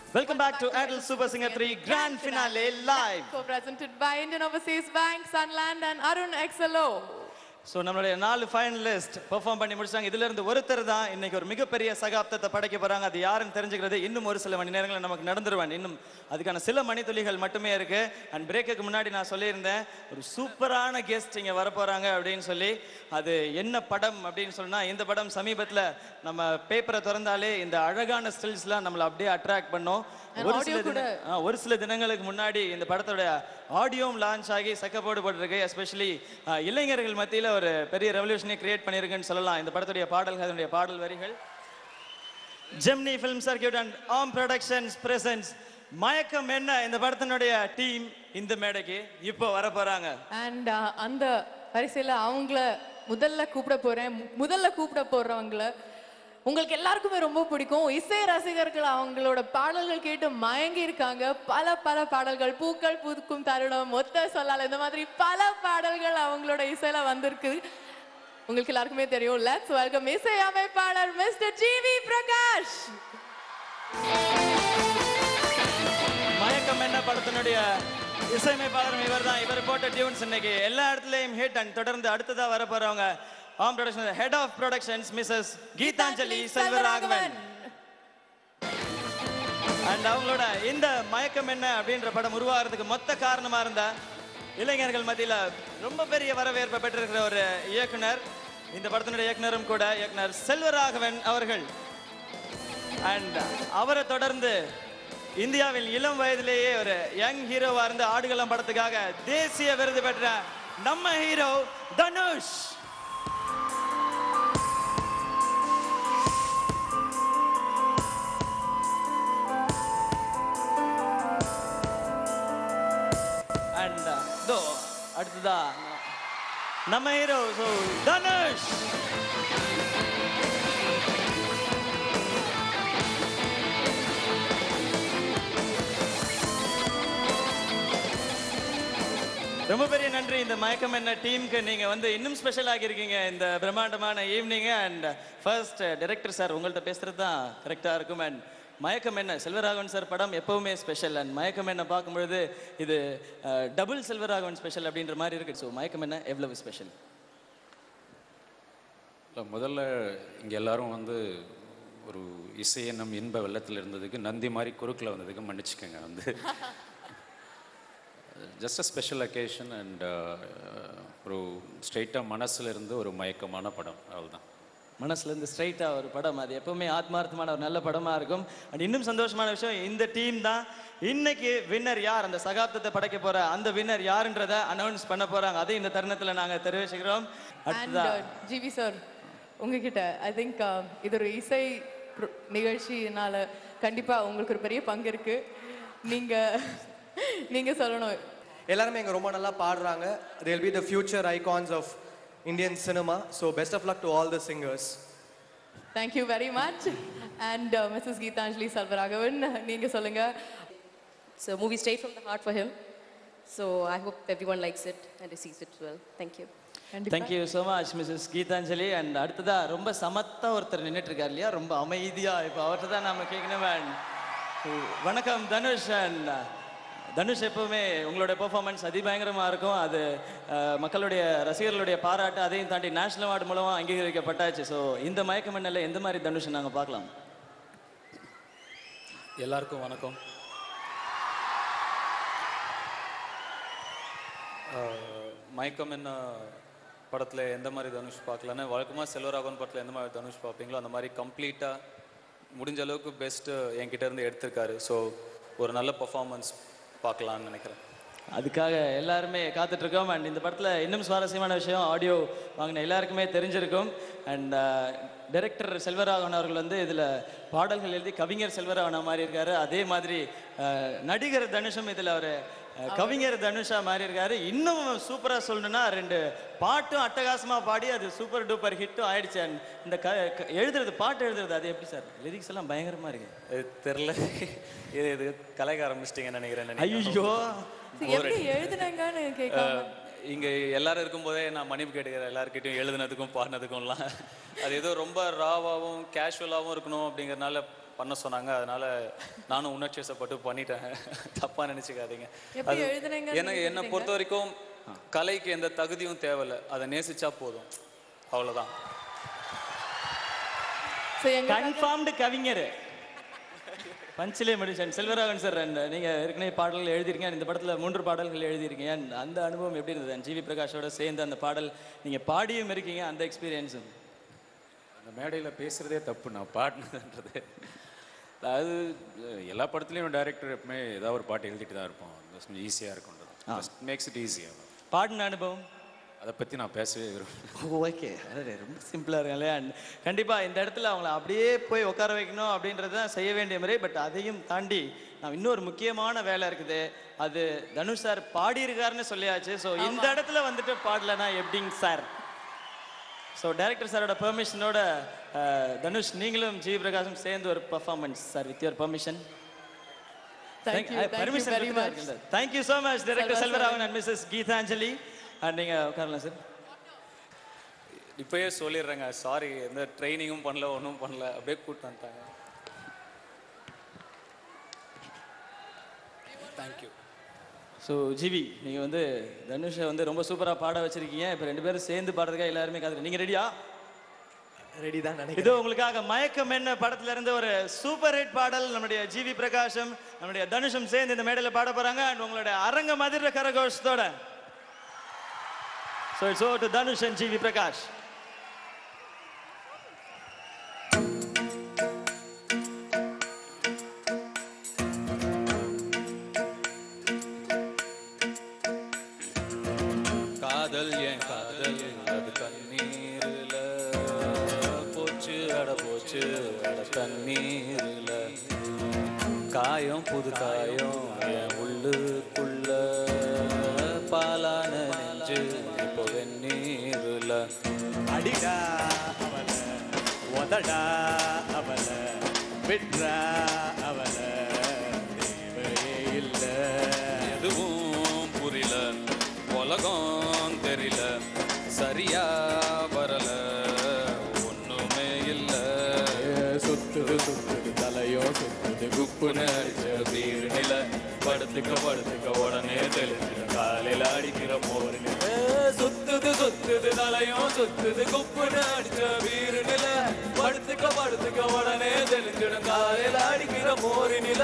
Welcome back to Adult Super Singer 3 Grand Finale Live. Co-presented by Indian Overseas Bank, Sunland and Arun XLO. So நம்மளுடைய நாலு finalist perform பண்ணி முடிச்சாங்க இதுல இருந்து ஒருத்தர் தான் இன்னைக்கு ஒரு மிகப்பெரிய சகாப்தத்தை படைக்க போறாங்க அது யாருன்னு தெரிஞ்சுக்கிறது இன்னும் ஒரு சில மணி நேரங்களில் நமக்கு நடந்துருவேன் இன்னும் அதுக்கான சில மணித்துளிகள் மட்டுமே இருக்கு அண்ட் பிரேக்குக்கு முன்னாடி நான் சொல்லியிருந்தேன் ஒரு சூப்பரான கெஸ்ட் இங்க வர போறாங்க அப்படின்னு சொல்லி அது என்ன படம் அப்படின்னு சொன்னா இந்த படம் சமீபத்துல நம்ம பேப்பரை திறந்தாலே இந்த அழகான ஸ்டில்ஸ்லாம் நம்மளை அப்படியே அட்ராக்ட் பண்ணோம் And ஒரு audio சில கூட. தின- ஆ, ஒரு சில தினங்களுக்கு முன்னாடி இந்த படத்தோட ஆடியோவும் லான்ச் ஆகி சக்கப்போடு போட்டிருக்கு எஸ்பெஷலி இளைஞர்கள் மத்தியில் ஒரு பெரிய ரெவல்யூஷனை கிரியேட் பண்ணியிருக்குன்னு சொல்லலாம் இந்த படத்துடைய பாடல்கள் அதனுடைய பாடல் வரிகள் Gemini film circuit and um productions presents Mayakkam Enna இந்த படத்தினுடைய டீம் இந்த மேடைக்கு இப்போ வர போறாங்க அண்ட் அந்த வரிசையில அவங்கள முதல்ல கூப்பிட போறேன் மு- முதல்ல கூப்பிட போறவங்கள உங்களுக்கு எல்லாருக்குமே ரொம்ப பிடிக்கும் இசை ரசிகர்கள் அவங்களோட பாடல்கள் கேட்டு மயங்கி இருக்காங்க பல பல பாடல்கள் பூக்கள் பூக்கும் தருணம் ஒத்த சொல்லால இந்த மாதிரி பல பாடல்கள் அவங்களோட இசையில வந்திருக்கு உங்களுக்கு எல்லாருக்குமே தெரியும் லெட்ஸ் வெல்கம் இசை அமைப்பாளர் மிஸ்டர் ஜிவி பிரகாஷ் மயக்கம் என்ன படத்தினுடைய இசையமைப்பாளரும் இவர் தான் இவர் போட்ட டியூன்ஸ் இன்னைக்கு எல்லா இடத்துலயும் ஹிட் அண்ட் தொடர்ந்து அடுத்ததா வர போறவங்க um production head of productions Mrs Geethanjali Selvaraghavan and அவங்களோட இந்த மயக்கம் என்ன அப்படின்ற படம் உருவாகிறதுக்கு மொத்த காரணமா இருந்த இளைஞர்கள் மத்தியில ரொம்ப பெரிய வரவேற்பை பெற்றிருக்கிற ஒரு இயக்குனர் இந்த படத்தினுடைய இயக்குனரும் கூட இயக்குனர் செல்வராகவன் அவர்கள் அண்ட் அவரை தொடர்ந்து இந்தியாவில் இளம் வயதிலேயே ஒரு யங் ஹீரோவா இருந்து ஆடுகளம் படத்துக்காக தேசிய விருது பெற்ற நம்ம ஹீரோ தனுஷ் அண்ட் தோ அடுத்ததா நம்ம ஹீரோ ஸோ தனுஷ் ரொம்ப பெரிய நன்றி இந்த மயக்கம் என்ன டீமுக்கு நீங்க வந்து இன்னும் ஸ்பெஷல் ஆகியிருக்கீங்க இந்த பிரம்மாண்டமான evening and first director sir உங்கள்ட்ட பேசுறது தான் கரெக்டா இருக்கும் அண்ட் மயக்கம் என்ன செல்வராகவன் சார் படம் எப்பவுமே ஸ்பெஷல் அண்ட் மயக்கம் என்ன பார்க்கும்பொழுது இது டபுள் செல்வராகவன் ஸ்பெஷல் அப்படின்ற மாதிரி இருக்கு ஸோ மயக்கம் என்ன எவ்வளவு ஸ்பெஷல் இல்லை முதல்ல இங்கே எல்லாரும் வந்து ஒரு இசை எண்ணம் இன்ப வெள்ளத்தில் இருந்ததுக்கு நந்தி மாதிரி குறுக்கில் வந்ததுக்கு மன்னிச்சுக்கோங்க வந்து just a special occasion and ஒரு ஸ்ட்ரெயிட்டாக மனசுல இருந்து ஒரு மயக்கமான படம் அவ்வளோதான் மனசுல இருந்து ஸ்ட்ரைட்டா ஒரு படம் அது எப்பவுமே ஆத்மார்த்தமான ஒரு நல்ல படமா இருக்கும் அண்ட் இன்னும் சந்தோஷமான விஷயம் இந்த டீம் தான் இன்னைக்கு வின்னர் யார் அந்த சகாப்தத்தை படைக்க போற அந்த வின்னர் யாருன்றத அனௌன்ஸ் பண்ண போறாங்க அதை இந்த தருணத்துல நாங்க தெரிவிச்சுக்கிறோம் அண்ட் அடுத்ததா ஜிவி சார் உங்ககிட்ட ஐ திங்க் இது ஒரு இசை pro- நிகழ்ச்சினால கண்டிப்பா உங்களுக்கு ஒரு பெரிய பங்கு இருக்கு நீங்க நீங்க சொல்லணும் எல்லாருமே இங்கே ரொம்ப நல்லா பாடுறாங்க they'll be the future icons of Indian cinema so best of luck to all the singers thank you very much and Mrs Geethanjali Selvaraghavan நீங்க சொல்லுங்க It's a movie straight from the heart for him. So I hope everyone likes it and receives it well. Thank you. Thank you so much Mrs Geethanjali and அடுத்ததா ரொம்ப சமத்தா ஒருத்தர் நின்னுட்டு இருக்கார் இல்லையா ரொம்ப அமைதியா இப்போ அவர்கிட்ட தான் நாம கேட்கணும் and வணக்கம் தனுஷ் அண்ட் தனுஷ் எப்பவுமே உங்களுடைய பெர்ஃபார்மன்ஸ் அதிபயங்கரமா இருக்கும் அது அஹ், மக்களுடைய ரசிகர்களுடைய பாராட்டு அதையும் தாண்டி நேஷனல் அவார்டு மூலமா அங்கீகரிக்கப்பட்டாச்சு ஸோ இந்த மயக்க மண்ணில் எந்த மாதிரி தனுஷ் நாங்க பார்க்கலாம் எல்லாருக்கும் வணக்கம் ஆஹ், மயக்கம் என்ன படத்தில் எந்த மாதிரி தனுஷ் பார்க்கலன்னு வழக்கமாக செல்வராகவன் படத்தில் எந்த மாதிரி தனுஷ் பார்ப்பீங்களோ அந்த மாதிரி கம்ப்ளீட்டாக முடிஞ்ச அளவுக்கு பெஸ்ட்டு என்கிட்ட இருந்து எடுத்திருக்காரு ஸோ ஒரு நல்ல பர்ஃபார்மன்ஸ் பார்க்கலான்னு நினைக்கிறேன் அதுக்காக எல்லாருமே காத்துட்டு இருக்கோம் அண்ட் இந்த படத்துல இன்னும் சுவாரஸ்யமான விஷயம் ஆடியோ வாங்கின எல்லாருக்குமே தெரிஞ்சிருக்கும் அண்ட் டைரக்டர் செல்வராகவன் அவர்கள் வந்து இதுல பாடல்கள் எழுதி கவிஞர் செல்வராகவனா மாறி இருக்காரு அதே மாதிரி அஹ், நடிகர் தனுஷும் இதுல ஒரு அஹ், கவிஞர் தனுஷா மாறி இருக்காரு இன்னும் சூப்பரா சொல்லணும்னா ரெண்டு பாட்டும் அட்டகாசமா பாடி அது சூப்பர் டூப்பர் ஹிட்டும் ஆயிடுச்சு அண்ட் இந்த க க- எழுதுறது பாட்டு எழுதுறது அது எப்படி சார் லிரிக்ஸ் எல்லாம் பயங்கரமா இருக்கு இது தெரில இது இது கலைக்க ஆரம்பிச்சிட்டிங்கன்னு நினைக்கிறேன் ஐயோ எப்படி எழுதுனாங்கன்னு கேட்காம இங்க எல்லாரும் இருக்கும்போதே நான் மன்னிப்பு கேட்டுக்கிறேன் எல்லாருக்கிட்டையும் எழுதுனதுக்கும் பாடினதுக்கும்லாம் அது ஏதோ ரொம்ப ராவாகவும் கேஷுவலாகவும் இருக்கணும் அப்படிங்கறதுனால பண்ண சொன்னாங்க அதனால நானும் உணர்ச்சி வசப்பட்டு பண்ணிட்டேன் தப்பா நினைச்சுக்காதீங்க எப்படி அது எழுதுனீங்கன்னு எனக்கு என்னை பொறுத்த வரைக்கும் கலைக்கு எந்த தகுதியும் தேவையில்ல அதை நேசிச்சா போதும் அவ்வளவுதான் ஸோ எங்க கன்ஃபார்ம்டு கவிஞர் பஞ்சிலே மனுஷன் செல்வராகவன் சார் and நீங்க ஏற்கனவே பாடல்கள் எழுதிருக்கீங்க இந்த படத்துல மூன்று பாடல்கள் எழுதியிருக்கீங்க And அந்த அனுபவம் எப்படி இருந்தது ஜிவி பிரகாஷோட சேர்ந்து அந்த பாடல் நீங்க பாடியும் இருக்கீங்க அந்த எக்ஸ்பீரியன்ஸும் அந்த மேடையில் பேசுகிறதே தப்பு நான் பாடினதுன்றது அது எல்லா படத்துலையும் டைரக்டர் எப்பவுமே ஏதாவது ஒரு பாட்டு எழுதிட்டு தான் இருப்போம் கொஞ்சம் ஈஸியாக இருக்கும்ன்றது மேக்ஸ் இட் ஈஸியாக பாடின அனுபவம் அதை பற்றி நான் பேசவே விரும்புகிறேன் ஓகே அடடே ரொம்ப சிம்பிளாக இருக்கும் இல்லையா And கண்டிப்பா இந்த இடத்துல அவங்கள அப்படியே போய் உட்கார வைக்கணும் அப்படின்றது தான் செய்ய வேண்டிய முறை பட் அதையும் தாண்டி நான் இன்னொரு முக்கியமான வேலை இருக்குது அது தனுஷ் சார் பாடியிருக்காருன்னு சொல்லியாச்சு ஸோ இந்த இடத்துல வந்துட்டு பாடலனா எப்படிங்க சார் ஸோ டைரக்டர் சாரோட பெர்மிஷனோட தனுஷ் நீங்களும் ஜி பிரகாஷும் சேர்ந்து ஒரு performance sir with your permission Thank you, thank you very much. Thank you so much director Selva Selvaraghavan and Mrs Geethanjali and நீங்கள் உட்காரலாம் சார் இப்பயே சொல்லிடுறேங்க சாரி எந்த ட்ரைனிங்கும் பண்ணல ஒன்றும் பண்ணல அப்படியே கூட்டு வந்துட்டாங்க தேங்க்யூ ஸோ ஜிவி நீங்கள் வந்து தனுஷை வந்து ரொம்ப சூப்பராக பாட வச்சிருக்கீங்க இப்போ ரெண்டு பேரும் சேர்ந்து பாடுறதுக்காக எல்லாருமே காத்துட்டு நீங்கள் ரெடியா ரெடி தான் நினைக்கிறேன் இதோ உங்களுக்காக மயக்கம் என்ன படத்துல இருந்து ஒரு சூப்பர் ஹிட் பாடல் நம்முடைய ஜிவி பிரகாஷம் நம்முடைய தனுஷும் சேர்ந்து இந்த மேடையில் பாட போறாங்க அண்ட் உங்களுடைய அரங்க மதுர கரகோஷத்தோட so it's oh to Dhanush and GV Prakash காதல் ஏன் காதல் அது கண்ணீர்ல போச்சு அட போச்சு அட தண்ணீர்ல காயம் புது காயம் என் உள்ளுக்குள்ள பாலான நெஞ்சு இப்போ வெந்நீர்ல அடிடா அவல உதடா அவல விட்ரா அவல தேவையே இல்லை எதுவும் புரியல உலகம் தெரியல சரியா வரல ஒண்ணுமே இல்ல சுத்துது சுத்துது தலையோ சுத்துது குப்புன்னு அடிச்ச வீடு நில படுத்துக்க படுத்துக்க உடனே தெளிச்சு காலையில அடிக்கிற போர் சுத்துது சுத்துது தலையும் சுத்துது குப்புன்னு அடிச்ச வீடு நில படுத்துக்க படுத்துக்க உடனே தெளிஞ்சிடும் காலையில அடிக்கிற போர் நில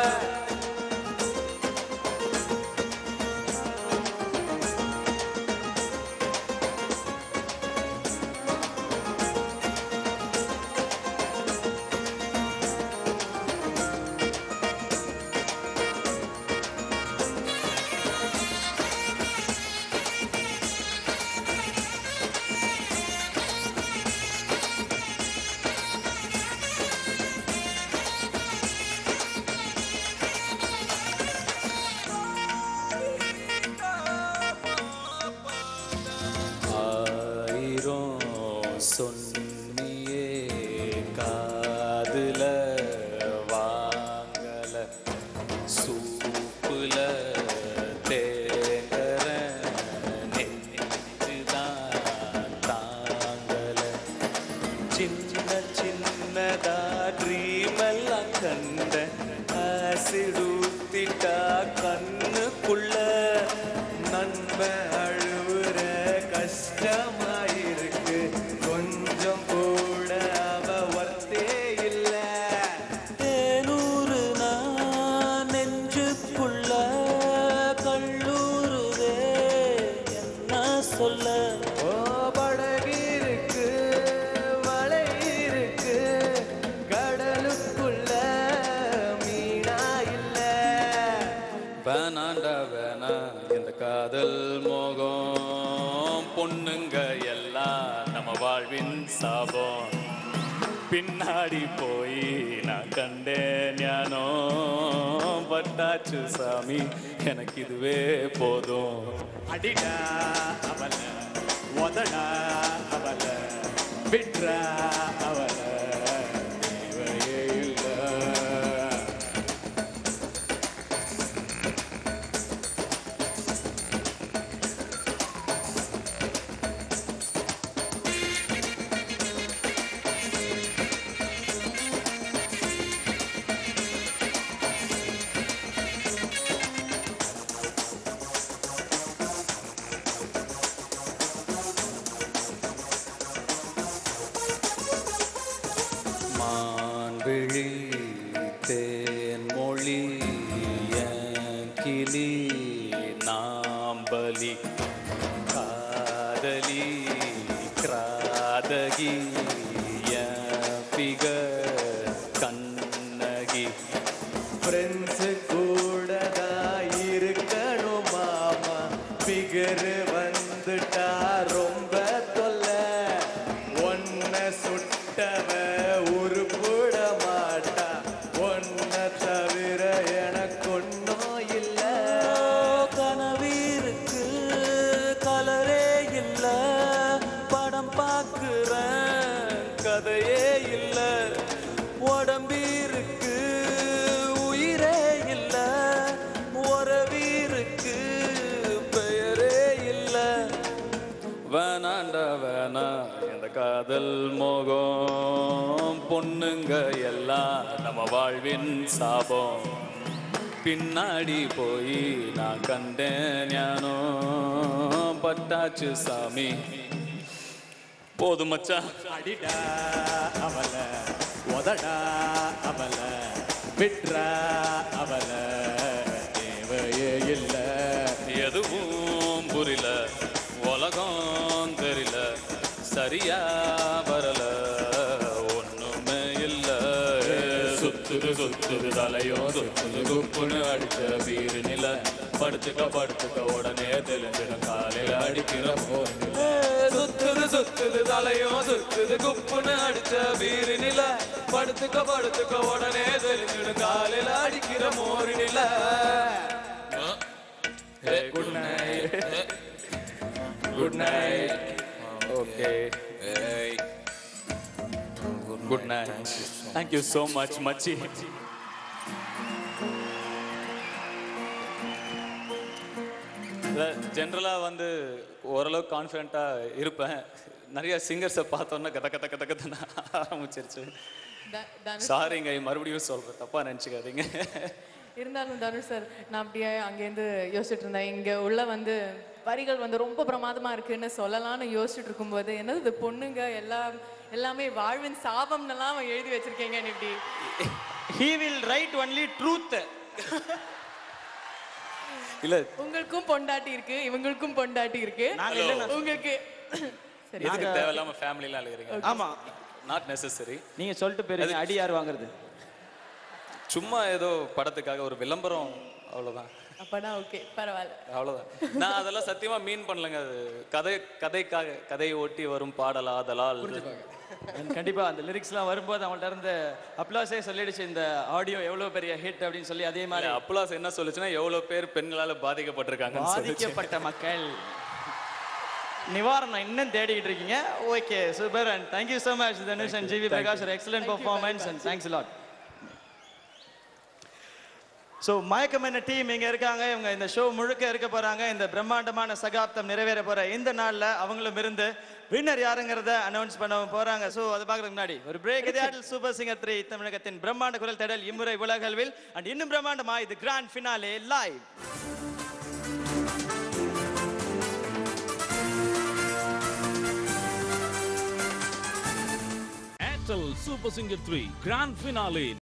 ஆயிரம் சொன்னியே காதுல வாங்கல சூப்புல தேங்கற நெஞ்சுதான் தாங்கல சின்ன சின்னதா ட்ரீம் எல்லாம் கண்ட ஆசிட் ஊத்திட்டா கண்ணுக்குள்ள நண்ப அழுவுற கஷ்டமாயிருக்கு கொஞ்சம் கூட அவ ஒர்த்தே இல்ல தேனூறு நான் நெஞ்சுக்குள்ள கல்லூருதே என்ன சொல்ல ஓ படகு இருக்கு மலை இருக்கு கடலுக்குள்ள மீனா இல்ல வேணாண்டா வேணா இந்த காதல் மோகம் பொண்ணுங்க எல்லாம் நம்ம வாழ்வின் சாபம் பின்னாடி போய் நான் கண்டேன் ஞானம் பட்டாச்சு சாமி எனக்கு இதுவே போதும் அடிடா அவல உதடா அவல விட்ரா அவல தேவையே இல்லை ஆ மான்விழி தேன்மொழி என் கிளி நாம்பலி காதலி கிராதகி என் பிக கண்ணகி ஃப்ரெண்ட்ஸு கூட தான் இருக்கணும் மாமா பிகர் வந்துட்டா ரொம்ப தொல்லை ஒன்ன சுட்டவ உருப்புட மாட்டா ஒன்ன தவிர எனக்கு ஒன்றும் இல்லை கனவீருக்கு கலரே இல்ல படம் பார்க்குறேன் கதையே இல்ல உடம்பீருக்கு உயிரே இல்ல உறவீருக்கு பெயரே இல்ல வேணாண்டா வேணா இந்த காதல் மோகம் பொண்ணுங்க எல்லாம் நம்ம வாழ்வின் சாபம் பின்னாடி போய் நான் கண்டேன் ஞானோ பட்டாச்சு சாமி போதும் மச்சான் அடிடா அவல உதடா அவல விட்ரா அவல தேவையே இல்லை எதுவும் புரியல உலகம் தெரியல சரியா வரல ஒண்ணுமே இல்ல சுத்துது சுத்துது தலையோ சுத்துது குப்புன்னு அடிச்ச வீடு நில படுத்துக்க படுத்துக்க உடனே தெரிஞ்சிடும் காலையில அடிக்கிற போர் சுத்துது சுத்துது தலையோ சுத்துது குப்புன்னு அடிச்ச வீடு நில படுத்துக்க படுத்துக்க உடனே தெரிஞ்சிடும் காலையில அடிக்கிற மோர் நில good night good night okay good night thank you so much மச்சி ஜென்ரலாக வந்து ஓரளவுக்கு கான்ஃபிடென்ட்டாக இருப்பேன் நிறைய சிங்கர்ஸை பார்த்தோன்னா கத கத கத கதன்னு ஆரம்பிச்சிருச்சு த- தனுஷ் சாரிங்க மறுபடியும் சொல்கிறேன் தப்பாக நினச்சிக்காதீங்க இருந்தாலும் தனுஷ் சார் நான் அப்படியே அங்கேருந்து யோசிச்சுட்டு இருந்தேன் இங்க உள்ள வந்து வரிகள் வந்து ரொம்ப பிரமாதமா இருக்குன்னு சொல்லலாம்னு யோசிச்சுட்டு இருக்கும்போது என்னது இது பொண்ணுங்க எல்லாம் எல்லாமே வாழ்வின் சாபம்னெல்லாம் எழுதி வச்சிருக்கீங்க இப்படி he will write only truth இல்லை உங்களுக்கும் பொண்டாட்டி இருக்கு இவங்களுக்கும் பொண்டாட்டி இருக்கு நாங்க இல்லைன்னா- உங்களுக்கு சரி எதுக்கு தேவையில்லாமல் ஃபேமிலிலாம் அழுகிறீங்க ஆமா நாட் நெசசரி நீங்க சொல்லிட்டு போயிருங்க அடி யார் வாங்குறது சும்மா ஏதோ படத்துக்காக ஒரு விளம்பரம் அவ்வளோதான் அப்பனா ஓகே பரவாயில்ல அவ்வளோதான் நான் அதெல்லாம் சத்தியமா மீன் பண்ணலங்க அது கதை கதைக்காக கதையை ஒட்டி வரும் பாடல் ஆதலால் And கண்டிப்பா அந்த லிரிக்ஸ்லாம் வரும்போது அவங்கள்ட்ட இருந்து அப்ளாஸே சொல்லிடுச்சு இந்த ஆடியோ எவ்வளவு பெரிய ஹிட் அப்படின்னு சொல்லி அதே மாதிரி அப்ளாஸ் என்ன சொல்லுச்சுன்னா எவ்வளவு பேர் பெண்களால பாதிக்கப்பட்டிருக்காங்கன்னு சொல்லுச்சு பாதிக்கப்பட்ட மக்கள் நிவாரணம் இன்னும் தேடிக்கிட்டு இருக்கீங்க okay super and thank you so much Dhanush and GV Prakash ஒரு excellent performance and thanks lot so Mayakkam Enna team இங்க இருக்காங்க இவங்க இந்த ஷோ முழுக்க இருக்க போறாங்க இந்த பிரம்மாண்டமான சகாப்தம் நிறைவேற போற இந்த நாள்ல அவங்களும் இருந்து வின்னர் யாருங்கிறத அனௌன்ஸ் பண்ண போறாங்க ஸோ அதை பார்க்கறதுக்கு முன்னாடி ஒரு பிரேக் இதாட்டில் சூப்பர் சிங்கர் த்ரீ தமிழகத்தின் பிரம்மாண்ட குரல் தேடல் இம்முறை உலகல்வில் அண்ட் இன்னும் பிரம்மாண்டமா இது grand finale live Airtel Super Singer 3 Grand Finale